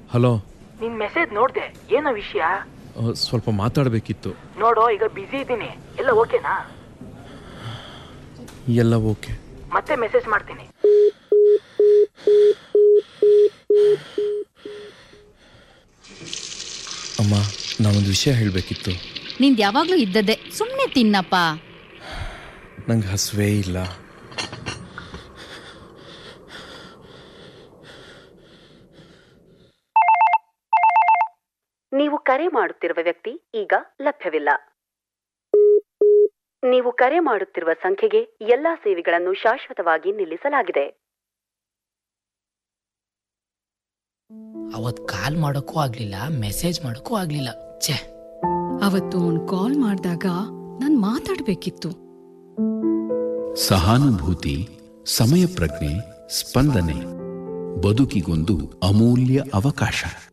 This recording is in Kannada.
ಹಲೋ ನಿನ್ ಮೆಸೇಜ್ ನೋಡ್ದೆ ಏನೋ ವಿಷಯ ಆ, ಸ್ವಲ್ಪ ಮಾತಾಡಬೇಕಿತ್ತು ನೋಡು ಈಗ ಬಿಸಿ ಇದ್ದೀನಿ ಎಲ್ಲ ಓಕೆನಾ ಎಲ್ಲ ಓಕೆ ಮತ್ತೆ ಮೆಸೇಜ್ ಮಾಡ್ತೀನಿ ಅಮ್ಮ ನಾನೊಂದು ವಿಷಯ ಹೇಳಬೇಕಿತ್ತು ನಿಂದ್ ಯಾವಾಗ್ಲೂ ಇದ್ದದ್ದೇ ಸುಮ್ನೆ ತಿನ್ನಪ್ಪ ನಂಗೆ ಹಸುವೇ ಇಲ್ಲ ನೀವು ಕರೆ ಮಾಡುತ್ತಿರುವ ವ್ಯಕ್ತಿ ಈಗ ಲಭ್ಯವಿಲ್ಲ ನೀವು ಕರೆ ಮಾಡುತ್ತಿರುವ ಸಂಖ್ಯೆಗೆ ಎಲ್ಲಾ ಸೇವೆಗಳನ್ನು ಶಾಶ್ವತವಾಗಿ ನಿಲ್ಲಿಸಲಾಗಿದೆ ಅವತ್ ಕಾಲ್ ಮಾಡೋಕ್ಕೂ ಆಗ್ಲಿಲ್ಲ ಮೆಸೇಜ್ ಮಾಡೋಕ್ಕೂ ಆಗ್ಲಿಲ್ಲ ಛೇ ಅವತ್ತು ಅವ್ನ್ ಕಾಲ್ ಮಾಡಿದಾಗ ನಾನ್ ಮಾತಾಡ್ಬೇಕಿತ್ತು ಸಹಾನುಭೂತಿ ಸಮಯ ಪ್ರಜ್ಞೆ ಸ್ಪಂದನೆ ಬದುಕಿಗೊಂದು ಅಮೂಲ್ಯ ಅವಕಾಶ